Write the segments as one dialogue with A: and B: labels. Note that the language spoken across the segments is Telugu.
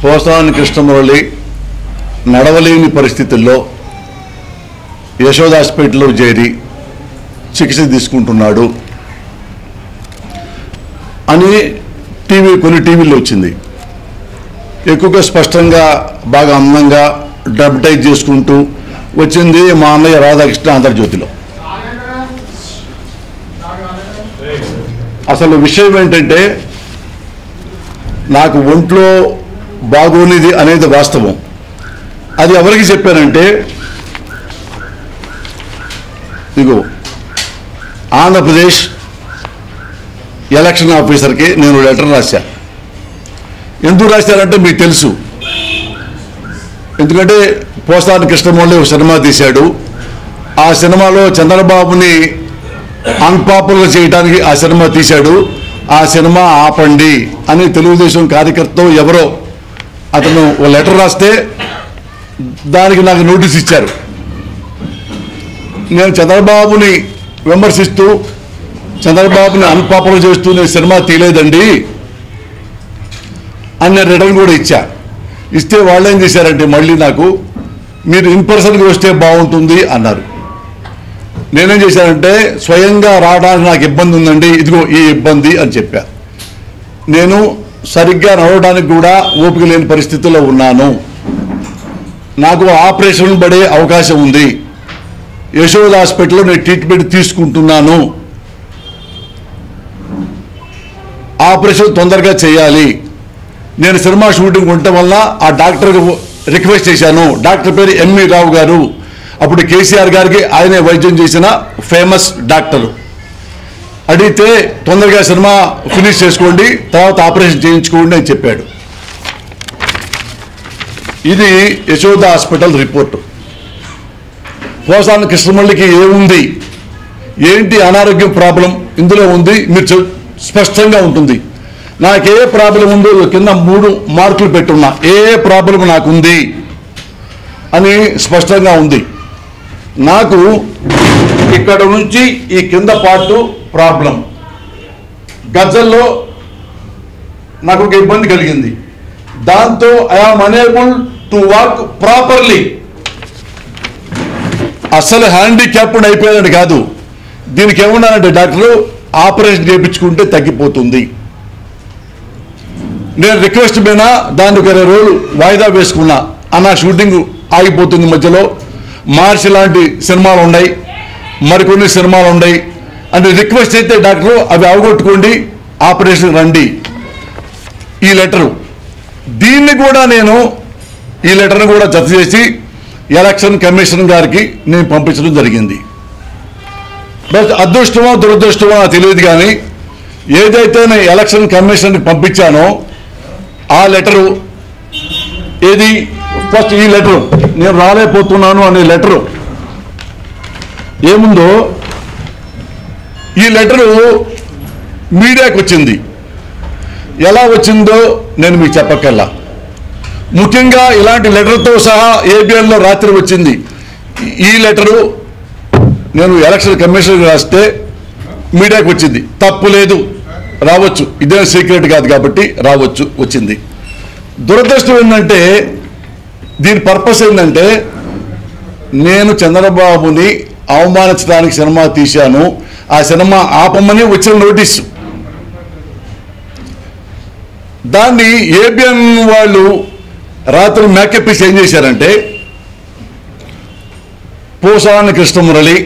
A: పోసాని కృష్ణమురళి నడవలేని పరిస్థితుల్లో యశోద హాస్పిటల్లో చేరి చికిత్స తీసుకుంటున్నాడు అని టీవీ కొన్ని టీవీల్లో వచ్చింది ఎక్కువగా స్పష్టంగా బాగా అందంగా డబ్టైజ్ చేసుకుంటూ వచ్చింది మా అన్నయ్య రాధాకృష్ణ ఆంధ్రజ్యోతిలో అసలు విషయం ఏంటంటే నాకు ఒంట్లో బాగోనిది అనేది వాస్తవం అది ఎవరికి చెప్పానంటే ఇగో ఆంధ్రప్రదేశ్ ఎలక్షన్ ఆఫీసర్కి నేను లెటర్ రాశా ఎందుకు రాశారంటే మీకు తెలుసు ఎందుకంటే పోస్తాని కృష్ణమౌళి ఒక సినిమా తీశాడు ఆ సినిమాలో చంద్రబాబుని అన్పాపులర్ చేయడానికి ఆ సినిమా తీశాడు ఆ సినిమా ఆపండి అని తెలుగుదేశం కార్యకర్త ఎవరో అతను ఓ లెటర్ రాస్తే దానికి నాకు నోటీస్ ఇచ్చారు నేను చంద్రబాబుని విమర్శిస్తూ చంద్రబాబుని అన్పాపులర్ చేస్తూ నేను సినిమా తీయలేదండి అని నేను రిటర్న్ కూడా ఇచ్చా ఇస్తే వాళ్ళు ఏం చేశారంటే మళ్ళీ నాకు మీరు ఇన్ పర్సన్కి వస్తే బాగుంటుంది అన్నారు నేనేం చేశానంటే స్వయంగా రావడానికి నాకు ఇబ్బంది ఉందండి ఇదిగో ఈ ఇబ్బంది అని చెప్పా నేను సరిగ్గా నడవడానికి కూడా ఓపిక లేని పరిస్థితుల్లో ఉన్నాను నాకు ఆపరేషన్ పడే అవకాశం ఉంది యశోద హాస్పిటల్లో నేను ట్రీట్మెంట్ తీసుకుంటున్నాను ఆపరేషన్ తొందరగా చేయాలి నేను సినిమా షూటింగ్ ఉండటం వల్ల ఆ డాక్టర్కి రిక్వెస్ట్ చేశాను డాక్టర్ పేరు ఎంవి రావు గారు అప్పుడు కేసీఆర్ గారికి ఆయనే వైద్యం చేసిన ఫేమస్ డాక్టరు అడిగితే తొందరగా సినిమా ఫినిష్ చేసుకోండి తర్వాత ఆపరేషన్ చేయించుకోండి అని చెప్పాడు ఇది యశోద హాస్పిటల్ రిపోర్టు పోసాని కృష్ణమల్లికి ఏముంది ఏంటి అనారోగ్యం ప్రాబ్లం ఇందులో ఉంది మీరు చూ- స్పష్టంగా ఉంటుంది నాకు ఏ ప్రాబ్లం ఉందో కింద మూడు మార్కులు పెట్టున్నా ఏ ప్రాబ్లం నాకుంది అని స్పష్టంగా ఉంది నాకు ఇక్కడ నుంచి ఈ కింద పార్టు ప్రాబ్లం గజ్జల్లో నాకు ఒక ఇబ్బంది కలిగింది దాంతో I am unable to walk properly అసలు హ్యాండిక్యాప్డ్ అయిపోయాడు కాదు దీనికి ఏమన్నానంటే డాక్టరు ఆపరేషన్ చేయించుకుంటే తగ్గిపోతుంది నేను రిక్వెస్ట్ మీద దాన్ని ఒక ఇరవై రోజులు వాయిదా వేసుకున్నా అన్న షూటింగ్ ఆగిపోతుంది మధ్యలో మార్చి లాంటి సినిమాలు ఉన్నాయి మరికొన్ని సినిమాలు ఉన్నాయి అంటే రిక్వెస్ట్ అయితే డాక్టరు అవి అవగొట్టుకోండి ఆపరేషన్ రండి ఈ లెటరు దీన్ని కూడా నేను ఈ లెటర్ని కూడా జత చేసి ఎలక్షన్ కమిషన్ గారికి నేను పంపించడం జరిగింది బట్ అదృష్టమో దురదృష్టమో నాకు తెలియదు కానీ ఏదైతే నేను ఎలక్షన్ కమిషన్కి పంపించానో ఆ లెటరు ఏది ఫస్ట్ ఈ లెటరు నేను రాలేకపోతున్నాను అనే లెటరు ఏముందో ఈ లెటరు మీడియాకి వచ్చింది ఎలా వచ్చిందో నేను మీకు చెప్పక్కర్లా ముఖ్యంగా ఇలాంటి లెటర్తో సహా ఏబిఎన్లో రాత్రి వచ్చింది ఈ లెటరు నేను ఎలక్షన్ కమిషన్ రాస్తే మీడియాకి వచ్చింది తప్పు లేదు రావచ్చు ఇదే సీక్రెట్ కాదు కాబట్టి రావచ్చు వచ్చింది దురదృష్టం ఏంటంటే దీని పర్పస్ ఏంటంటే నేను చంద్రబాబుని అవమానించడానికి సినిమా తీశాను ఆ సినిమా ఆపమని వచ్చిన నోటీసు దాన్ని ఏబిఎన్ వాళ్ళు రాత్రి మేకప్ ఇచ్చి ఏం చేశారంటే పోసాని కృష్ణమురళి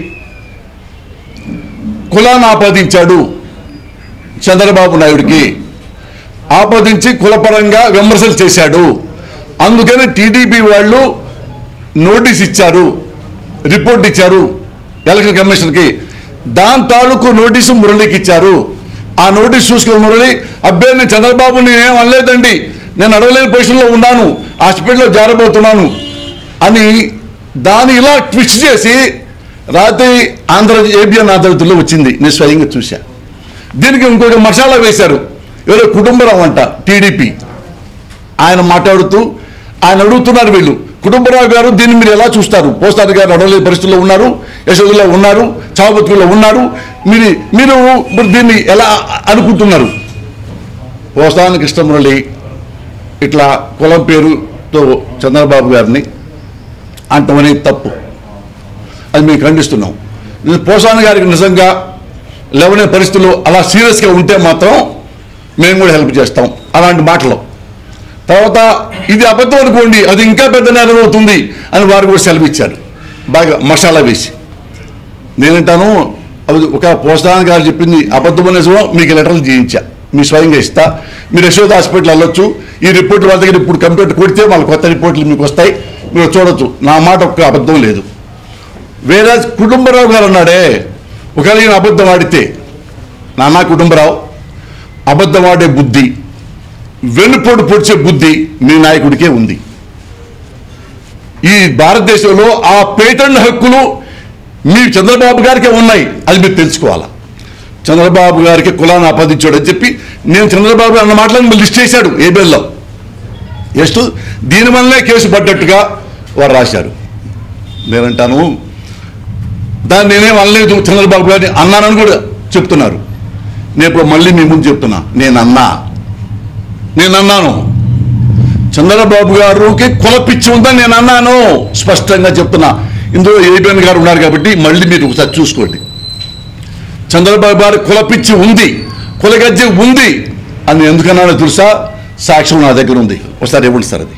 A: కులాన్ని ఆపాదించాడు చంద్రబాబు నాయుడికి ఆపాదించి కులపరంగా విమర్శలు చేశాడు అందుకని టీడీపీ వాళ్ళు నోటీస్ ఇచ్చారు రిపోర్ట్ ఇచ్చారు ఎలక్షన్ కమిషన్కి దాని తాలూకు నోటీసు మురళికి ఇచ్చారు ఆ నోటీస్ చూసుకున్న మురళి అబ్బాయి నేను చంద్రబాబు నేనేం అనలేదండి నేను అడగలేని పొజిషన్లో ఉన్నాను హాస్పిటల్లో జారబోతున్నాను అని దాన్ని ఇలా ట్విస్ట్ చేసి రాత్రి ఆంధ్ర ఏబిఎన్ ఆంధ్రజ్యోతిలో వచ్చింది నేను స్వయంగా చూశా దీనికి ఇంకొక మసాలా వేశారు ఎవరో కుటుంబరావు అంట టీడీపీ ఆయన మాట్లాడుతూ ఆయన అడుగుతున్నారు వీళ్ళు కుటుంబరావు గారు దీన్ని మీరు ఎలా చూస్తారు పోస్టార్ గారు అడవలేని పరిస్థితుల్లో ఉన్నారు యశోదలో ఉన్నారు చావుబతుకుల్లో ఉన్నారు మీరు మీరు మరి దీన్ని ఎలా అనుకుంటున్నారు పోస్తాని కృష్ణమురళి ఇట్లా కులం పేరుతో చంద్రబాబు గారిని అంటాం అనేది తప్పు అది మేము ఖండిస్తున్నాం ఇది పోసాని గారికి నిజంగా లేవనే పరిస్థితుల్లో అలా సీరియస్గా ఉంటే మాత్రం మేము కూడా హెల్ప్ చేస్తాం అలాంటి మాటలు తర్వాత ఇది అబద్ధం అనుకోండి అది ఇంకా పెద్ద నేరం అవుతుంది అని వారు కూడా సెలవు ఇచ్చారు బాగా మసాలా వేసి నేనంటాను అది ఒక పోస్టాన్ గారు చెప్పింది అబద్ధం నిజమో మీకు లెటర్లు చేయించా మీ స్వయంగా ఇస్తా మీరు యశోద హాస్పిటల్ వెళ్ళొచ్చు ఈ రిపోర్ట్ వాళ్ళ దగ్గర ఇప్పుడు కంప్యూటర్ కొడితే వాళ్ళ కొత్త రిపోర్ట్లు మీకు వస్తాయి మీరు చూడొచ్చు నా మాట ఒక్క అబద్ధం లేదు వేరే కుటుంబరావు గారు అన్నాడే ఒకవేళ ఈయన అబద్ధం ఆడితే నాన్న కుటుంబరావు అబద్ధం ఆడే బుద్ధి వెన్నుపోటు పొడిచే బుద్ధి మీ నాయకుడికే ఉంది ఈ భారతదేశంలో ఆ పేటెంట్ హక్కులు మీ చంద్రబాబు గారికే ఉన్నాయి అది మీరు తెలుసుకోవాలా చంద్రబాబు గారికి కులాన్ని ఆపాదించాడు అని చెప్పి నేను చంద్రబాబు అన్న మాటలను లిస్ట్ చేశాడు ఏబిఎల్లో జస్ట్ దీనివల్లనే కేసు పడ్డట్టుగా వారు రాశారు నేనంటాను దాన్ని నేనేం అనలేదు చంద్రబాబు గారిని అన్నానని కూడా చెప్తున్నారు నేను ఇప్పుడు మళ్ళీ మీ ముందు చెప్తున్నా నేను అన్నా నేను అన్నాను చంద్రబాబు గారికి కుల పిచ్చి ఉందని నేను అన్నాను స్పష్టంగా చెప్తున్నా ఇందులో ఏబిఎన్ గారు ఉన్నారు కాబట్టి మళ్ళీ మీరు ఒకసారి చూసుకోండి చంద్రబాబు గారి కుల పిచ్చి ఉంది కులగజ్జె ఉంది అని ఎందుకన్నానో తెలుసా సాక్ష్యం నా దగ్గర ఉంది ఒకసారి ఇవ్వండి సార్ అది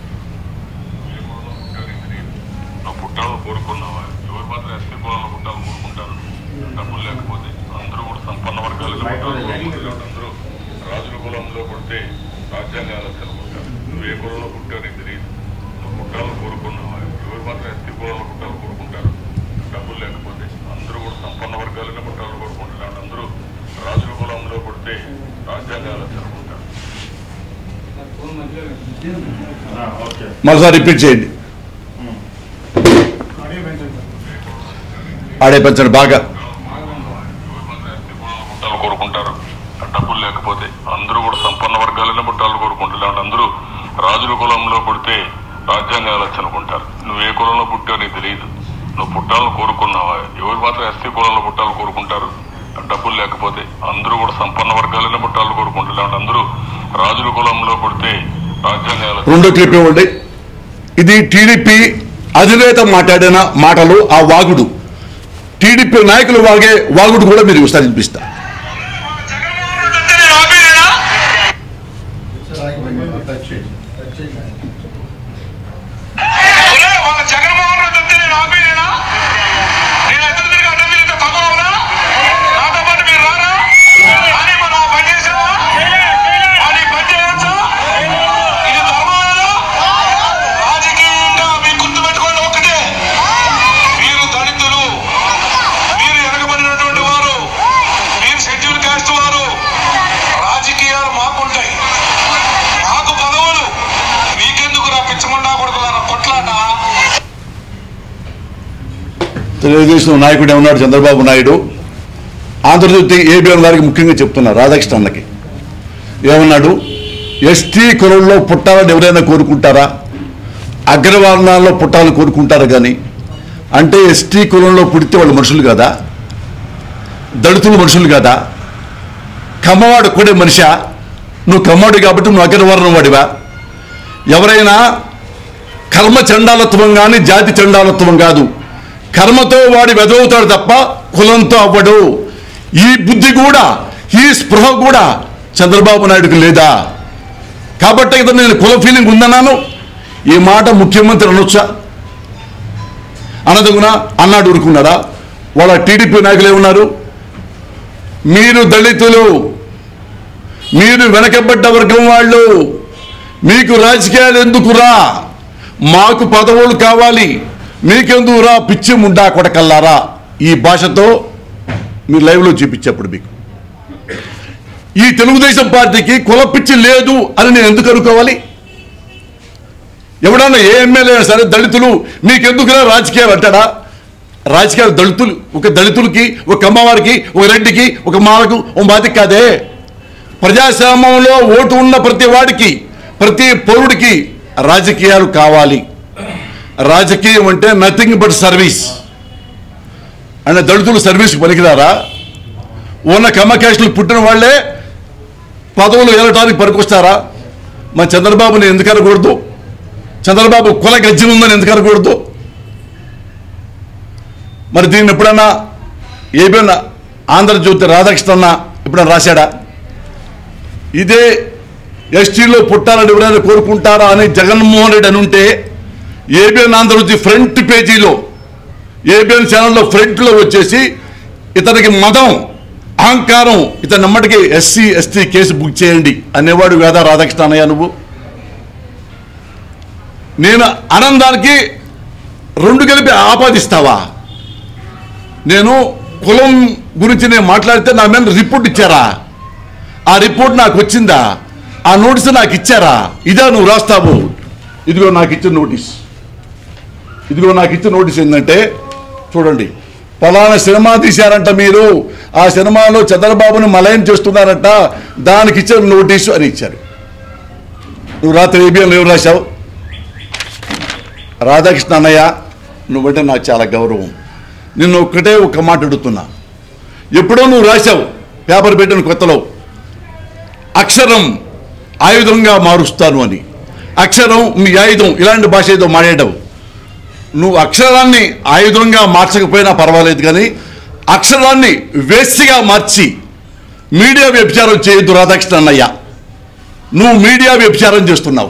B: నువ్వు పుట్టాలను కోరుకున్నావా ఎవరు మాత్రం ఎస్పీ కులంలో పుట్టాలని కోరుకుంటారు డబ్బులు లేకపోతే అందరూ కూడా సంపన్న వర్గాలుగా పుట్టాలని కోరుకుంటారు అందరూ రాజుల కులంలో పుడితే రాజ్యాంగ ఆలోచన పుట్టారు నువ్వు ఏ కులంలో పుట్టావు నీకు తెలియదు నువ్వు పుట్టాలను కోరుకున్నావా ఎవరు మాత్రం ఎస్పీ కులంలో పుట్టాలని కోరుకుంటారు డబ్బులు లేకపోతే అందరూ కూడా సంపన్న వర్గాలుగా పుట్టాలని కోరుకుంటారు అందరూ రాజుల కులంలో పుడితే రాజ్యాంగ ఆలోచన పుట్టారు
A: మరోసారి రిపీట్ చేయండి ఆడే పెంచండి బాగా
B: పుట్టాలు కోరుకుంటారు డబ్బులు లేకపోతే అందరూ కూడా సంపన్న వర్గాలనే పుట్టాలు కోరుకుంటారు అందరూ రాజుల కులంలో పుడితే రాజ్యాంగ ఆలోచన అనుకుంటారు నువ్వు ఏ కులంలో పుట్టావు నీకు తెలియదు నువ్వు పుట్టాలను కోరుకున్నావా ఎవరు మాత్రం ఎస్టీ కులంలో పుట్టాలు కోరుకుంటారు డబ్బులు లేకపోతే అందరూ కూడా సంపన్న వర్గాలనే పుట్టాలు కోరుకుంటారు అందరూ రాజుల కులంలో పుడితే రాజ్యాంగ ఆలోచన
A: రెండో క్లిప్ ఇవ్వండి ఇది టీడీపీ అధినేత మాట్లాడిన మాటలు ఆ వాగుడు టీడీపీ నాయకులు వాగే వాగుడు కూడా మీరు ఒకసారి వినిపిస్తా
C: ఒలే, వాళ్ళ జగన్మోహన్ రెడ్డి వస్తే నేను ఆపేయలేనా? నేను ఎదురు తిరిగి అడ్డం తిరిగితే తగ్గవునా? నాతో పాటు మీరు రారా? అని మన ఆ పని చేసావా? అని ఈ పని చేయొచ్చా? ఇది ధర్మమేనా? రాజకీయంగా మీరు గుర్తుపెట్టుకోండి ఒక్కటే. మీరు దళితులు మీరు వెనకబడినటువంటి వారు మీరు షెడ్యూల్ కాస్ట్ వారు రాజకీయాలు మాకుంటాయి మాకు పదవులు మీకెందుకు రా పిచ్చముండా కొడుకులారా కొట్లాట
A: తెలుగుదేశం నాయకుడు ఏమన్నాడు చంద్రబాబు నాయుడు ఆంధ్రజ్యోతి ఏబిఎం గారికి ముఖ్యంగా చెప్తున్నారు రాధాకృష్ణ అన్నకి ఏమన్నాడు ఎస్టీ కులంలో పుట్టాలని ఎవరైనా కోరుకుంటారా అగ్రవర్ణాల్లో పుట్టాలని కోరుకుంటారా కానీ అంటే ఎస్టీ కులంలో పుడితే వాళ్ళు మనుషులు కదా దళితులు మనుషులు కదా కమ్మవాడు కూడా మనిషా నువ్వు కమ్మవాడు కాబట్టి నువ్వు అగ్రవర్ణం వాడివా ఎవరైనా కర్మ చండాలత్వం కానీ జాతి చండాలత్వం కాదు కర్మతో వాడి వెదవుతాడు తప్ప కులంతో అవ్వడు ఈ బుద్ధి కూడా ఈ స్పృహ కూడా చంద్రబాబు నాయుడుకి లేదా కాబట్టి ఇతను నేను కుల ఫీలింగ్ ఉందన్నాను ఈ మాట ముఖ్యమంత్రి అనొచ్చా అనదగునా అన్నాడు ఊరుకున్నాడా వాళ్ళ టీడీపీ నాయకులు ఏమన్నారు మీరు దళితులు మీరు వెనకబడ్డ వర్గం వాళ్ళు మీకు రాజకీయాలు ఎందుకురా మాకు పదవులు కావాలి మీకెందుకురా పిచ్చి ముండా కొడకల్లారా ఈ భాషతో మీరు లైవ్లో చూపించేప్పుడు మీకు ఈ తెలుగుదేశం పార్టీకి కుల పిచ్చి లేదు అని నేను ఎందుకు అనుకోవాలి ఎవడన్నా ఏ ఎమ్మెల్యే అయినా సరే దళితులు మీకెందుకురా రాజకీయాలు అంటాడా రాజకీయాలు దళితులు ఒక దళితులకి ఒక కమ్మవారికి ఒక రెడ్డికి ఒక మాలకు ఒక మాదికి కాదే ప్రజాస్వామ్యంలో ఓటు ఉన్న ప్రతి వాడికి ప్రతి పౌరుడికి రాజకీయాలు కావాలి రాజకీయం అంటే నథింగ్ బట్ సర్వీస్ అంటే దళితులు సర్వీస్కి పనికిరారా ఉన్న కమ్మ క్యాస్టులు పుట్టిన వాళ్ళే పదవులు ఏలటానికి పనికొస్తారా మన చంద్రబాబుని ఎందుకు అనకూడదు చంద్రబాబు కుల గజ్జి ఉందని ఎందుకు అనకూడదు మరి దీన్ని ఎప్పుడన్నా ఏమైనా ఆంధ్రజ్యోతి రాధాకృష్ణ అన్న ఎప్పుడన్నా రాశాడా ఇదే ఎస్టీలో పుట్టాలని ఎవరైనా కోరుకుంటారా అని జగన్మోహన్ రెడ్డి అని ఉంటే ఏబిఎన్ ఆంధ్రజ్యోతి ఫ్రంట్ పేజీలో ఏబిఎన్ ఛానల్లో ఫ్రంట్లో వచ్చేసి ఇతనికి మదం అహంకారం ఇతని నమ్మటికి ఎస్సీ ఎస్టీ కేసు బుక్ చేయండి అనేవాడు వేదా రాధాకృష్ణ అన్నయ్య నువ్వు నేను ఆనందానికి రెండు కలిపి ఆపాదిస్తావా నేను కులం గురించి నేను మాట్లాడితే నా మీద రిపోర్ట్ ఇచ్చారా ఆ రిపోర్ట్ నాకు వచ్చిందా ఆ నోటీస్ నాకు ఇచ్చారా ఇదా నువ్వు రాస్తావు ఇదిగో నాకు ఇచ్చిన నోటీస్ ఇదిగో నాకు ఇచ్చిన నోటీస్ ఏంటంటే చూడండి ఫలానా సినిమా తీశారంట మీరు ఆ సినిమాలో చంద్రబాబుని మలయం చేస్తున్నారంట దానికి ఇచ్చిన నోటీసు అని ఇచ్చారు నువ్వు రాత్రి ఏబిఎం ఏం రాశావు రాధాకృష్ణ అన్నయ్య నువ్వంటే నాకు చాలా గౌరవం నిన్ను ఒక్కటే ఒక్క మాట అడుగుతున్నా ఎప్పుడో నువ్వు రాశావు పేపర్ పెట్టిన కొత్తలో అక్షరం ఆయుధంగా మారుస్తాను అని అక్షరం మీ ఆయుధం ఇలాంటి భాష ఏదో మాట్లాడావు నువ్వు అక్షరాన్ని ఆయుధంగా మార్చకపోయినా పర్వాలేదు కానీ అక్షరాన్ని వేస్తిగా మార్చి మీడియా వ్యభిచారం చేయొద్దు రాధాకృష్ణ అన్నయ్య నువ్వు మీడియా వ్యభిచారం చేస్తున్నావు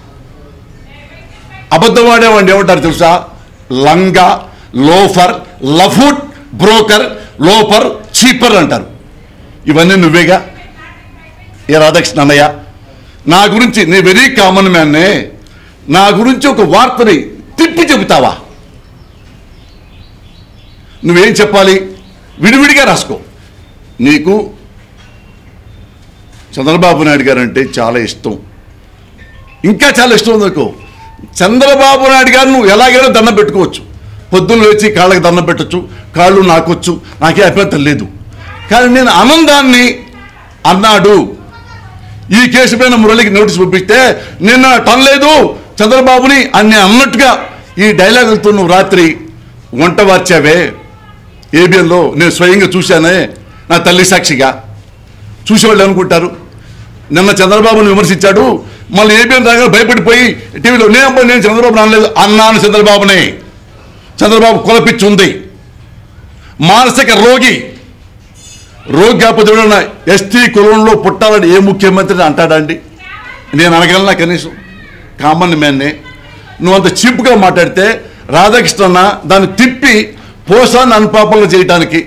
A: అబద్ధం ఆడేవాడిని ఏమంటారు తెలుసా లంగా లోఫర్ లఫుట్ బ్రోకర్ లోఫర్ చీపర్ అంటారు ఇవన్నీ నువ్వేగా ఏ రాధాకృష్ణ అన్నయ్య నా గురించి నీ వెరీ కామన్ మ్యాన్నే నా గురించి ఒక వార్తని తిప్పి చెబుతావా నువ్వేం చెప్పాలి విడివిడిగా రాసుకో నీకు చంద్రబాబు నాయుడు గారు అంటే చాలా ఇష్టం ఇంకా చాలా ఇష్టం ఉంది నీకు చంద్రబాబు నాయుడు గారు నువ్వు ఎలాగైనా దండం పెట్టుకోవచ్చు పొద్దున్న లేచి కాళ్ళకి దండం పెట్టచ్చు కాళ్ళు నాకొచ్చు నాకే అభ్యంతరం లేదు కానీ నేను ఆనందాన్ని అన్నాడు ఈ కేసు పైన మురళికి నోటీస్ పంపిస్తే నిన్న టనలేదు చంద్రబాబుని అని అన్నట్టుగా ఈ డైలాగులతో నువ్వు రాత్రి వంట వార్చావే ఏబిఎన్లో నేను స్వయంగా చూశానే నా తల్లి సాక్షిగా చూసేవాళ్ళు అనుకుంటారు నిన్న చంద్రబాబును విమర్శించాడు మళ్ళీ ఏబిఎన్ రాగా భయపడిపోయి టీవీలో నేను నేను చంద్రబాబు అనలేదు అన్నాను చంద్రబాబునే చంద్రబాబు కులపిచ్చి ఉంది మానసిక రోగి రోగి కాకపోతే ఎవడన్నా ఎస్టీ కులంలో పుట్టాలని ఏ ముఖ్యమంత్రిని అంటాడండి నేను అనగలనా కనీసం కామన్ మ్యాన్నే నువ్వు అంత చీప్గా మాట్లాడితే రాధాకృష్ణన్న దాన్ని తిప్పి పోసాన్ని అనుపాపనలు చేయడానికి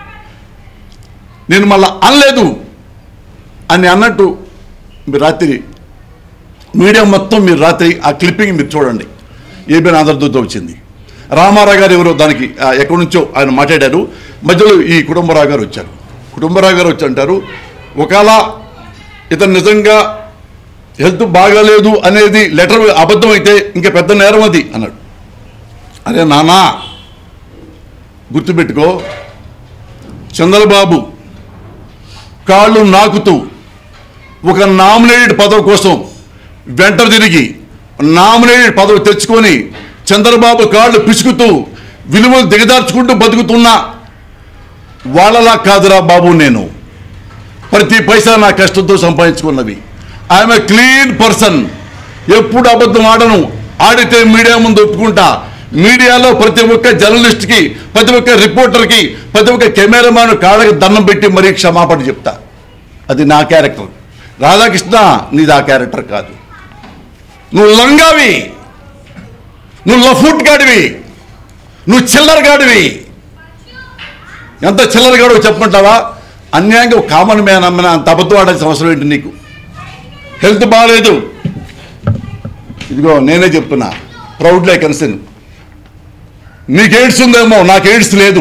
A: నేను మళ్ళా అనలేదు అని అన్నట్టు మీరు రాత్రి మీడియా మొత్తం మీరు రాత్రి ఆ క్లిప్పింగ్ మీరు చూడండి ఏబిఎన్ ఆంధ్రదూత వచ్చింది రామారావు గారు ఎవరో దానికి ఆ, ఎక్కడి నుంచో ఆయన మాట్లాడారు మధ్యలో ఈ కుటుంబరావు గారు వచ్చారు కుటుంబరావు గారు వచ్చి అంటారు ఒకవేళ ఇతను నిజంగా హెల్త్ బాగాలేదు అనేది లెటర్ అబద్ధం అయితే ఇంకా పెద్ద నేరం అది అన్నాడు అరే నానా గుర్తుపెట్టుకో చంద్రబాబు కాళ్ళు నాకుతూ ఒక నామినేటెడ్ పదవి కోసం వెంట తిరిగి నామినేటెడ్ పదవి తెచ్చుకొని చంద్రబాబు కాళ్ళు పిసుకుతూ విలువలు దిగదార్చుకుంటూ బతుకుతున్నా వాళ్ళలా కాదురా బాబు నేను ప్రతి పైసా నా కష్టంతో సంపాదించుకున్నవి ఐఎమ్ ఏ క్లీన్ పర్సన్ ఎప్పుడు అబద్ధం ఆడను ఆడితే మీడియా ముందు ఒప్పుకుంటా మీడియాలో ప్రతి ఒక్క జర్నలిస్ట్కి ప్రతి ఒక్క రిపోర్టర్కి ప్రతి ఒక్క కెమెరామాన్ కాళ్ళకి దండం పెట్టి మరీ క్షమాపణ చెప్తా అది నా క్యారెక్టర్ రాధాకృష్ణ నీది ఆ క్యారెక్టర్ కాదు నువ్వు లంగావి నువ్వు లఫూట్ గాడివి నువ్వు చిల్లర గాడివి ఎంత చిల్లర గాడు చెప్పమంటావా అన్యాయంగా ఒక కామన్ మ్యాన్ అమ్మిన అంత అబద్ధం ఆడాల్సిన అవసరం ఏంటి నీకు హెల్త్ బాగాలేదు ఇదిగో నేనే చెప్తున్నా ప్రౌడ్లీ కన్సర్న్ నీకు ఎయిడ్స్ ఉందేమో నాకు ఎయిడ్స్ లేదు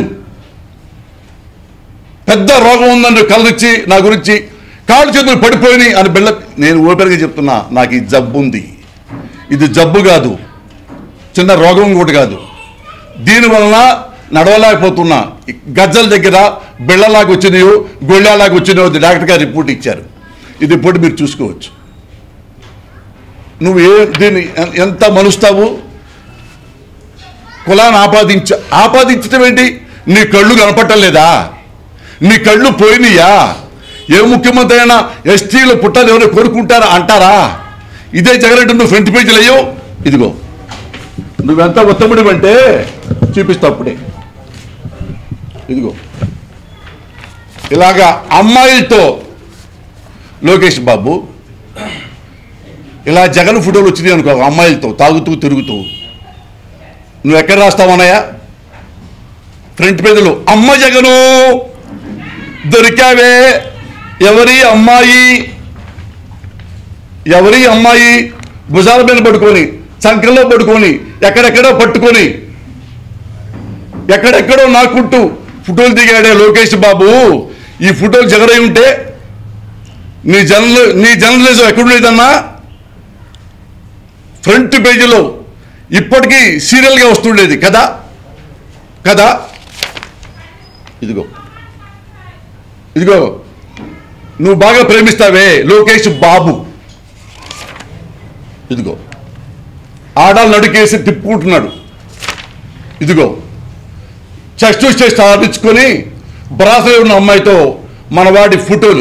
A: పెద్ద రోగం ఉందని కలరిచ్చి నా గురించి కాళ్ళు చేతులు పడిపోయినాయి అని బిళ్ళ నేను ఓపెన్గా చెప్తున్నా నాకు ఈ జబ్బు ఉంది ఇది జబ్బు కాదు చిన్న రోగం కూడా కాదు దీనివలన నడవలేకపోతున్నా ఈ గజ్జల దగ్గర బిళ్ళలాగా వచ్చినాయో గొళ్ళలాగా వచ్చినాయో అది డాక్టర్ గారు రిపోర్ట్ ఇచ్చారు ఇది రిపోర్ట్ మీరు చూసుకోవచ్చు నువ్వు ఏ దీన్ని ఎ- ఎంత మలుస్తావు కులాన్ని ఆపాదించ ఆపాదించటం ఏంటి నీ కళ్ళు కనపడటం లేదా నీ కళ్ళు పోయినాయా ఏ ముఖ్యమంత్రి అయినా ఎస్టీలు పుట్టాలి ఎవరు కోరుకుంటారా అంటారా ఇదే జగన్ నువ్వు ఫ్రంట్ పేజీలు అయ్యో ఇదిగో నువ్వెంత ఉత్తముడి అంటే చూపిస్తా అప్పుడే ఇదిగో ఇలాగా అమ్మాయిలతో లోకేష్ బాబు ఇలా జగన్ ఫోటోలు వచ్చినాయి అనుకో అమ్మాయిలతో తాగుతూ తిరుగుతూ నువ్వు ఎక్కడ రాస్తావన్నయ్యా ఫ్రంట్ పేజీలో అమ్మ జగను దొరికావే ఎవరి అమ్మాయి ఎవరి అమ్మాయి భుజాల మీద పడుకొని చంకల్లో పడుకొని ఎక్కడెక్కడో పట్టుకొని ఎక్కడెక్కడో నాకుంటూ ఫోటోలు దిగాడే లోకేష్ బాబు ఈ ఫోటోలు జగరై ఉంటే నీ జర్నల్ నీ జర్నలిజం ఎక్కడుండేదన్నా ఫ్రంట్ పేజీలో ఇప్పటికీ సీరియల్గా వస్తుండేది కదా కదా ఇదిగో ఇదిగో నువ్వు బాగా ప్రేమిస్తావే లోకేష్ బాబు ఇదిగో ఆడాలు నడుకేసి తిప్పుకుంటున్నాడు ఇదిగో చెస్ట్ చెస్ట్ ఆడించుకొని బ్రాసలో ఉన్న అమ్మాయితో మనవాడి ఫోటోలు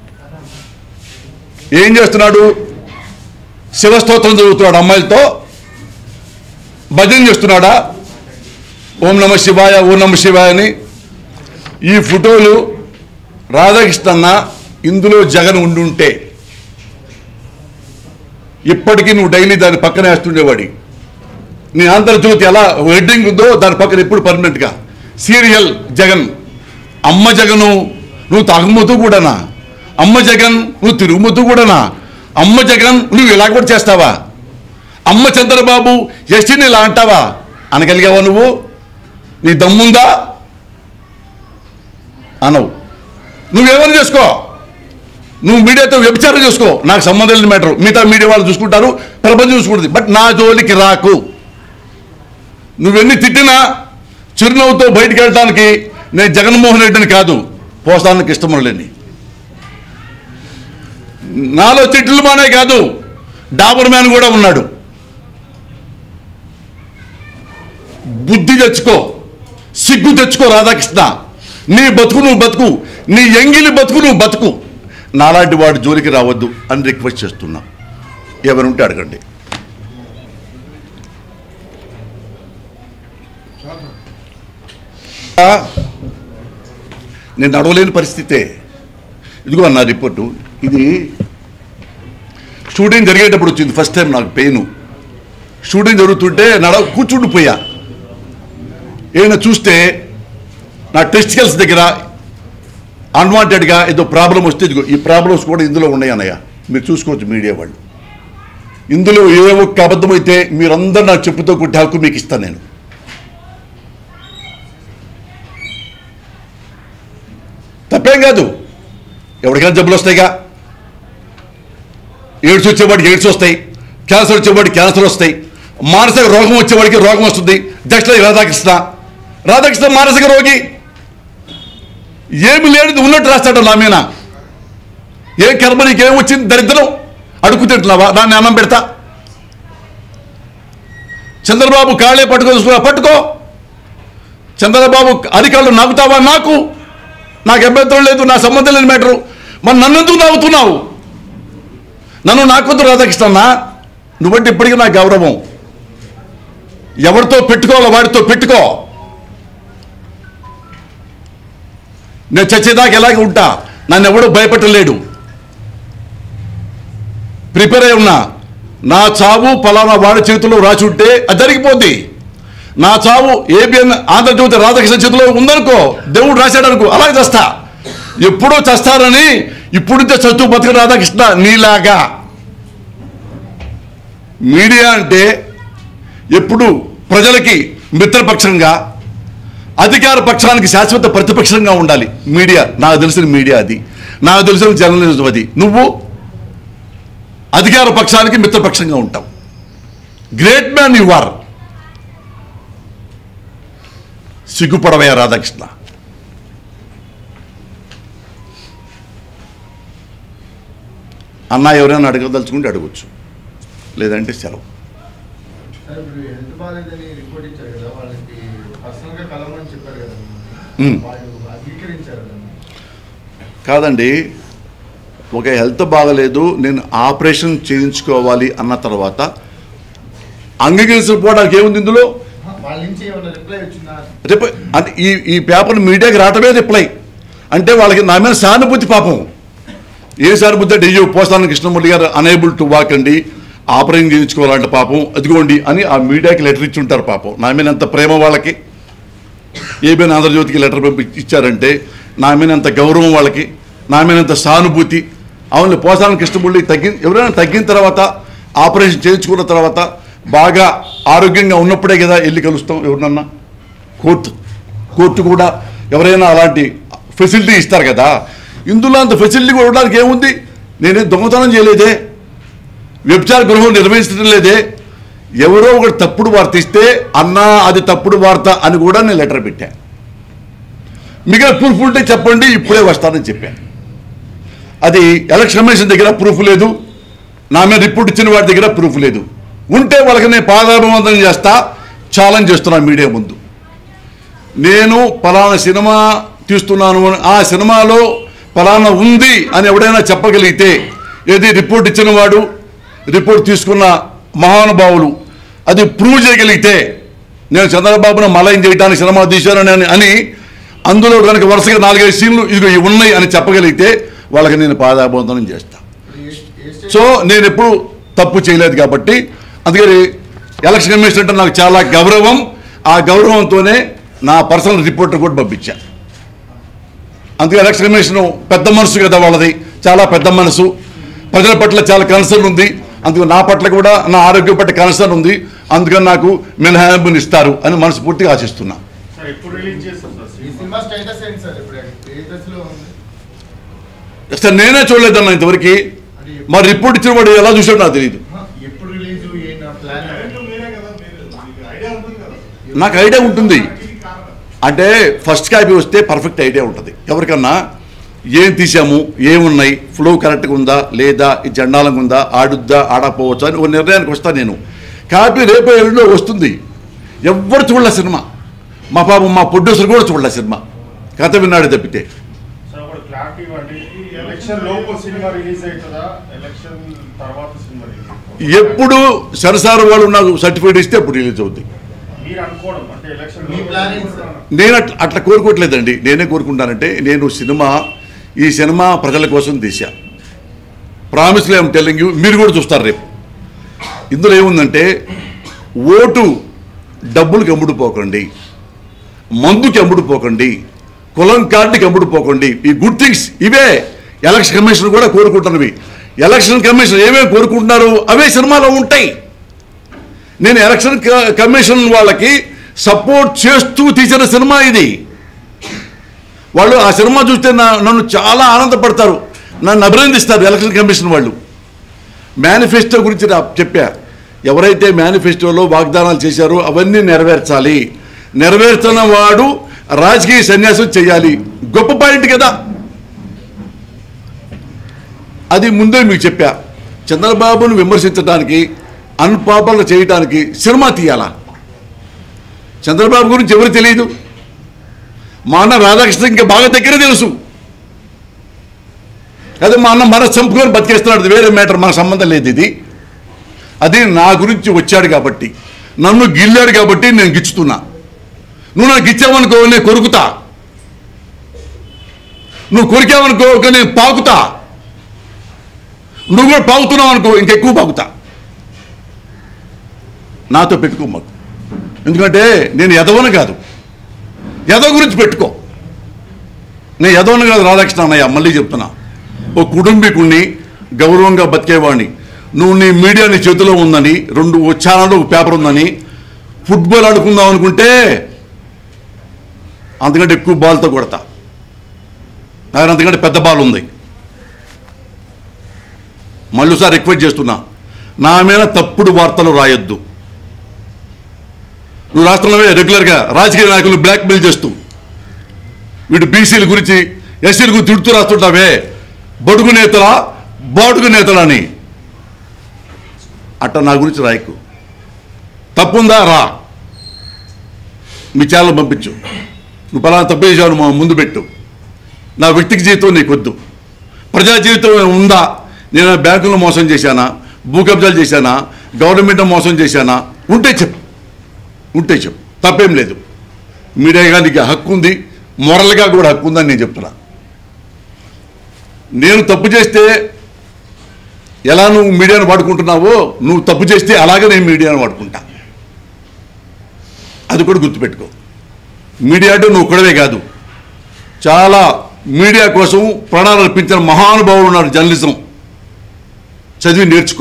A: ఏం చేస్తున్నాడు శివస్తోత్రం చదువుతున్నాడు అమ్మాయిలతో భజన చేస్తున్నాడా ఓం నమ శివాయ ఓం నమ శివాయ అని ఈ ఫోటోలు రాధాకృష్ణన్న ఇందులో జగన్ ఉండుంటే ఇప్పటికీ నువ్వు డైలీ దాని పక్కన వేస్తుండేవాడి నీ ఆంధ్రజ్యోతి ఎలా వెడ్డింగ్ ఉందో దాని పక్కన ఎప్పుడు పర్మనెంట్గా సీరియల్ జగన్ అమ్మ జగను నువ్వు తాగుమతూ కూడానా అమ్మ జగన్ నువ్వు తిరుగుమతూ కూడానా అమ్మ జగన్ నువ్వు ఇలా కూడా చేస్తావా అమ్మ చంద్రబాబు ఎస్టీని ఇలా అంటావా అనగలిగావా నువ్వు నీ దమ్ముందా అనవు నువ్వేమని చేసుకో నువ్వు మీడియాతో వ్యభిచారం చేసుకో నాకు సంబంధం లేని మ్యాటర్ మిగతా మీడియా వాళ్ళు చూసుకుంటారు ప్రపంచం చూసుకుంటుంది బట్ నా జోలికి రాకు నువ్వెన్ని తిట్టినా చిరునవ్వుతో బయటికి వెళ్ళడానికి నేను జగన్మోహన్ రెడ్డిని కాదు పోస్తానికి ఇష్టం లేని నాలో తిట్లు మానే కాదు డాబర్ మ్యాన్ కూడా ఉన్నాడు బుద్ధి తెచ్చుకో సిగ్గు తెచ్చుకో రాధాకృష్ణ నీ బతుకు నువ్వు బతుకు నీ ఎంగిలి బతుకు నువ్వు బతుకు నాలాంటి వాడి జోలికి రావద్దు అని రిక్వెస్ట్ చేస్తున్నా ఎవరుంటే అడగండి ఆ, నేను నడవలేని పరిస్థితే ఇదిగో అన్న రిపోర్టు ఇది షూటింగ్ జరిగేటప్పుడు వచ్చింది ఫస్ట్ టైం నాకు పెయిన్ షూటింగ్ జరుగుతుంటే నడ కూర్చుండిపోయా ఏమైనా చూస్తే నా టెస్టికల్స్ దగ్గర అన్వాంటెడ్గా ఏదో ప్రాబ్లం వస్తే ఇదిగో ఈ ప్రాబ్లమ్స్ కూడా ఇందులో ఉన్నాయి అన్నయ్య మీరు చూసుకోవచ్చు మీడియా వాళ్ళు ఇందులో ఏ ఒక్క అబద్ధం అయితే మీరందరూ నా చెప్పుతో కొట్టి హక్కు మీకు ఇస్తాను నేను తప్పేం కాదు ఎవరికైనా జబ్బులు వస్తాయిగా ఎయిడ్స్ వచ్చేవాడికి ఎయిడ్స్ వస్తాయి క్యాన్సర్ వచ్చేవాడికి క్యాన్సర్ వస్తాయి మానసిక రోగం వచ్చేవాడికి రోగం వస్తుంది జస్ట్ లైక్ రాధాకృష్ణ రాధాకృష్ణ మానసిక రోగి ఏమి లేనిది ఉన్నట్టు రాస్తాడు నా మీద ఏ కర్మ నీకేం వచ్చింది దరిద్రం అడుగు తింటున్నావా దాన్ని అన్నం పెడతా చంద్రబాబు కాళ్ళే పట్టుకో చూసుకున్నా పట్టుకో చంద్రబాబు అధికారులు నాకుతావా నాకు నాకు అభ్యంతరం లేదు నా సంబంధం లేని మ్యాటరు మరి నన్ను ఎందుకు నాగుతున్నావు నన్ను నాకొద్దు రాధాకృష్ణన్న నువ్వంటే ఇప్పటికీ నా గౌరవం ఎవరితో పెట్టుకోవాలో వాడితో పెట్టుకో నేను చచ్చేదాకా ఎలాగే ఉంటా నన్ను ఎవడూ భయపెట్టలేడు ప్రిపేర్ అయి ఉన్నా నా చావు పలానా వాడి చేతిలో రాసి ఉంటే అది జరిగిపోద్ది నా చావు ఏబిఎన్ ఆంధ్రజ్యోతి రాధాకృష్ణ చేతిలో ఉందనుకో దేవుడు రాశాడు అనుకో అలాగే చస్తా ఎప్పుడో చస్తారని ఇప్పుడుంటే చస్తూ బతుక రాధాకృష్ణ నీలాగా మీడియా అంటే ఎప్పుడు ప్రజలకి మిత్రపక్షంగా అధికార పక్షానికి శాశ్వత ప్రతిపక్షంగా ఉండాలి మీడియా నాకు తెలిసిన మీడియా అది నాకు తెలిసిన జర్నలిజం అది నువ్వు అధికార పక్షానికి మిత్రపక్షంగా ఉంటావు గ్రేట్ మ్యాన్ యు ఆర్ సిగ్గుపడవయ్యా రాధాకృష్ణ అన్న ఎవరైనా అడగదలుచుకుంటే అడగచ్చు లేదంటే సెలవు
D: సార్ ఇప్పుడు హెల్త్ బాగాలేదని రిపోర్ట్ ఇచ్చారు కదా వాళ్ళకి పర్సనల్ గా కలవమని చెప్పారు కదా
A: మ్మ్.
D: వాళ్ళు అంగీకరించారు దాన్ని.
A: కాదండి ఒక హెల్త్ బాగలేదు నేను ఆపరేషన్ చేయించుకోవాలి అన్న తర్వాత అంగీకరించకపోవడానికి ఏముంది ఇందులో
D: వాళ్ళ నుంచి ఏమైనా రిప్లై వచ్చిందా
A: రిప్లై అంటే ఈ ఈ పేపర్ మీడియాకి రావటమే రిప్లై అంటే వాళ్ళకి నా మీద సానుభూతి పాపం ఏ సానుభూతి అంటే అయ్యో పోస్తాను Krishnamurthy garu unable to walk అండి ఆపరేషన్ చేయించుకోవాలంటే పాపం అదిగోండి అని ఆ మీడియాకి లెటర్ ఇచ్చి ఉంటారు పాపం నా మీద ఎంత ప్రేమ వాళ్ళకి ఏబిఎన్ ఆంధ్రజ్యోతికి లెటర్ పంపి ఇచ్చారంటే నా మీద ఎంత గౌరవం వాళ్ళకి నా మీద ఎంత సానుభూతి అవును పోసాన కృష్ణమూర్తి తగ్గి ఎవరైనా తగ్గిన తర్వాత ఆపరేషన్ చేయించుకున్న తర్వాత బాగా ఆరోగ్యంగా ఉన్నప్పుడే కదా వెళ్ళి కలుస్తాం ఎవరినన్నా కోర్టు కోర్టు కూడా ఎవరైనా అలాంటి ఫెసిలిటీ ఇస్తారు కదా ఇందులో అంత ఫెసిలిటీ కూడా ఉండడానికి ఏముంది నేనే దొంగతనం చేయలేదే వ్యభిచార గృహం నిర్వహించడం లేదే ఎవరో ఒకటి తప్పుడు వార్త ఇస్తే అన్నా అది తప్పుడు వార్త అని కూడా నేను లెటర్ పెట్టాను మిగతా ప్రూఫ్ ఉంటే చెప్పండి ఇప్పుడే వస్తానని చెప్పాను అది ఎలక్షన్ కమిషన్ దగ్గర ప్రూఫ్ లేదు నా మీద రిపోర్ట్ ఇచ్చిన వాడి దగ్గర ప్రూఫ్ లేదు ఉంటే వాళ్ళకి నేను పాదాభివందనం చేస్తా ఛాలెంజ్ చేస్తున్నా మీడియా ముందు నేను పలానా సినిమా తీస్తున్నాను అని ఆ సినిమాలో పలానా ఉంది అని ఎవడైనా చెప్పగలిగితే ఏది రిపోర్ట్ ఇచ్చిన వాడు రిపోర్ట్ తీసుకున్న మహానుభావులు అది ప్రూవ్ చేయగలిగితే నేను చంద్రబాబును మలయం చేయడానికి సినిమా తీశానని అని- అని అందులో కనుక వరుసగా నాలుగైదు సీన్లు ఇదిగో ఇవి ఉన్నాయి అని చెప్పగలిగితే వాళ్ళకి నేను పాదాభివందనం చేస్తాను
D: ఇప్పుడు ఏ- ఏ స్టేట్
A: సో నేను ఎప్పుడు తప్పు చేయలేదు కాబట్టి అందుకని ఎలక్షన్ కమిషన్ అంటే నాకు చాలా గౌరవం ఆ గౌరవంతోనే నా పర్సనల్ రిపోర్ట్ కూడా పంపించా అందుకే ఎలక్షన్ కమిషన్ పెద్ద మనసు కదా వాళ్ళది చాలా పెద్ద మనసు ప్రజల పట్ల చాలా కన్సర్న్ ఉంది అందుకు నా పట్ల కూడా నా ఆరోగ్యం పట్ల కన్సర్న్ ఉంది అందుకని నాకు మినహాయింపుని ఇస్తారు అని మనస్ఫూర్తిగా ఆశిస్తున్నా
E: సార్ ఎప్పుడు రిలీజ్ చేస్తారు సార్
D: ఈ సినిమా స్టేటస్ ఏంటి సార్ ఇప్పుడు ఏ దశలో ఉంది
A: అసలు నేనే చూడలేదన్న ఇంతవరకు మరి రిపోర్ట్ ఇచ్చిన వాడు ఎలా చూసాడో నాకు తెలియదు
D: హ, ఎప్పుడు రిలీజ్ ఏంటి నా ప్లాన్
E: డైరెక్ట్ మీరే కదా మీరు మీకు ఐడియా ఉంటుంది కదా
A: నాకు ఐడియా ఉంటుంది
E: ఇది కారణం
A: అంటే ఫస్ట్ కాపీ వస్తే పర్ఫెక్ట్ ఐడియా ఉంటుంది ఎవరికన్నా ఏం తీసాము ఏమున్నాయి ఫ్లో కరెక్ట్గా ఉందా లేదా ఈ జెండాలంగా ఉందా ఆడుద్దా ఆడకపోవచ్చా అని ఒక నిర్ణయానికి వస్తాను నేను కాపీ రేపు ఎల్లుండో వస్తుంది ఎవ్వరు చూడలే సినిమా మా పాపం మా ప్రొడ్యూసర్ కూడా చూడలే సినిమా కథ విన్నాడు తప్పితే
E: సార్ ఇప్పుడు క్లారిటీ ఇవ్వండి ఈ ఎలక్షన్ లోపు సినిమా రిలీజ్ అవుతుందా ఎలక్షన్ తర్వాత సినిమా రిలీజ్
A: ఎప్పుడు సరసారు వాళ్ళు నాకు సర్టిఫికేట్ ఇస్తే అప్పుడు రిలీజ్ అవుతుంది
E: మీరు అనుకోవడం అంటే ఎలక్షన్
D: మీ ప్లాన్ ఏంటి సార్?
A: నేను అట్లా అట్లా కోరుకోవట్లేదండి నేనే కోరుకుంటానంటే నేను సినిమా ఈ సినిమా ప్రజల కోసం తీశా ప్రామిస్లీ ఐమ్ టెల్లింగ్ యూ మీరు కూడా చూస్తారు రేపు ఇందులో ఏముందంటే ఓటు డబ్బులకి అమ్ముడుపోకండి మందుకి అమ్ముడుపోకండి కులం కార్డుకి అమ్ముడుపోకండి ఈ గుడ్ థింగ్స్ ఇవే ఎలక్షన్ కమిషన్ కూడా కోరుకుంటున్నవి ఎలక్షన్ కమిషన్ ఏమేమి కోరుకుంటున్నారు అవే సినిమాలో ఉంటాయి నేను ఎలక్షన్ క- కమిషన్ వాళ్ళకి సపోర్ట్ చేస్తూ తీసిన సినిమా ఇది వాళ్ళు ఆ సినిమా చూస్తే నా నన్ను చాలా ఆనందపడతారు నన్ను అభినందిస్తారు ఎలక్షన్ కమిషన్ వాళ్ళు మేనిఫెస్టో గురించి నా చెప్పా ఎవరైతే మేనిఫెస్టోలో వాగ్దానాలు చేశారో అవన్నీ నెరవేర్చాలి నెరవేర్చిన వాడు రాజకీయ సన్యాసం చేయాలి గొప్ప పాయింట్ కదా అది ముందే మీకు చెప్పా చంద్రబాబును విమర్శించడానికి అన్పాపులర్ చేయడానికి సినిమా తీయాలా చంద్రబాబు గురించి ఎవరు తెలియదు మా అన్న రాధాకృష్ణ ఇంకా బాగా దగ్గర తెలుసు అదే మా అన్న మన చంపుకొని బతికేస్తున్నాడు అది వేరే మ్యాటర్ మన సంబంధం లేదు ఇది అది నా గురించి వచ్చాడు కాబట్టి నన్ను గిల్లాడు కాబట్టి నేను గిచ్చుతున్నా నువ్వు నాకు ఇచ్చావనుకో నేను కొరుకుతా నువ్వు కొరికావనుకో ఇక నేను పాకుతా నువ్వు కూడా పాకుతున్నావు అనుకో ఇంకెక్కువ పాకుతా నాతో పెట్టుకో మాకు ఎందుకంటే నేను ఎదవను కాదు ఎదవ గురించి పెట్టుకో నేను ఎదవను కాదు రాధాకృష్ణ అన్నయ్య మళ్ళీ చెప్తున్నా ఓ కుటుంబీకుణ్ణి గౌరవంగా బతికేవాడిని నువ్వు నీ మీడియా నీ చేతిలో ఉందని రెండు ఓ ఛానల్ ఒక పేపర్ ఉందని ఫుట్బాల్ ఆడుకుందాం అనుకుంటే అంతకంటే ఎక్కువ బాల్తో కొడతా నాకు అంతకంటే పెద్ద బాల్ ఉంది మళ్ళీసారి రిక్వెస్ట్ చేస్తున్నా నా మీద తప్పుడు వార్తలు రాయొద్దు నువ్వు రాష్ట్రంలో రెగ్యులర్గా రాజకీయ నాయకులు బ్లాక్మెయిల్ చేస్తూ వీడు బీసీల గురించి ఎస్సీల గురించి తిడుతూ రాస్తుంటావే బడుగు నేతలా బాడుగు నేతలా అని అట్ట నా గురించి రాయకు తప్పుందా రా మీ ఛానల్ పంపించు నువ్వు పలానా తప్పు చేసావు మా ముందు పెట్టు నా వ్యక్తికి జీవితం నీకు వద్దు ప్రజా జీవితం ఉందా నేను బ్యాంకులను మోసం చేశానా భూ కబ్జాలు చేశానా గవర్నమెంట్ మోసం చేశానా ఉంటే చెప్పు ఉంటే చెప్పు తప్పేం లేదు మీడియా నీకు హక్కు ఉంది మొరల్గా కూడా హక్కు ఉందని నేను చెప్తున్నా నేను తప్పు చేస్తే ఎలా నువ్వు మీడియాను వాడుకుంటున్నావో నువ్వు తప్పు చేస్తే అలాగే నేను మీడియాను వాడుకుంటా అది కూడా గుర్తుపెట్టుకో మీడియా అంటే నువ్వు ఒక్కడవే కాదు చాలా మీడియా కోసం ప్రాణాలు అర్పించిన మహానుభావులు ఉన్నారు జర్నలిజం చదివి నేర్చుకో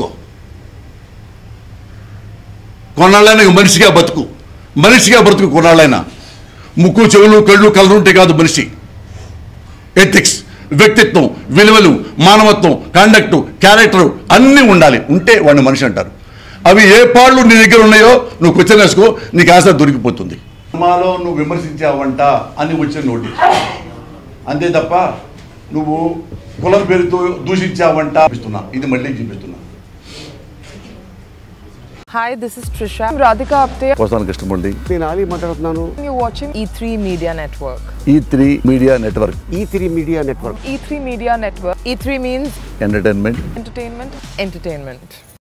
A: కొన్నాళ్ళైనా ఇక మనిషిగా బతుకు మనిషిగా బ్రతుకు కొన్నాళ్ళైనా ముక్కు చెవులు కళ్ళు కళ్ళు ఉంటే కాదు మనిషి ఎథిక్స్ వ్యక్తిత్వం విలువలు మానవత్వం కండక్ట్ క్యారెక్టర్ అన్నీ ఉండాలి ఉంటే వాడిని మనిషి అంటారు అవి ఏ పాళ్ళు నీ దగ్గర ఉన్నాయో నువ్వు క్వశ్చన్ వేసుకో నీకు ఆన్సర్ దొరికిపోతుంది సినిమాలో నువ్వు విమర్శించావంట అని వచ్చిన నోటీస్ అంతే తప్ప నువ్వు కులం పేరుతో దూషించావంట చూపిస్తున్నా ఇది మళ్ళీ చూపిస్తున్నా
F: Hi, this is Trisha. I'm Radhika Apte.
A: పోసానికి ఇష్టపడి
G: నేను ఆలీ మాట్లాడుతున్నాను
F: You're watching E3 Media Network.
A: E three media network
G: E three media network
F: E3 Media Network. E3 means
A: entertainment
F: entertainment, entertainment.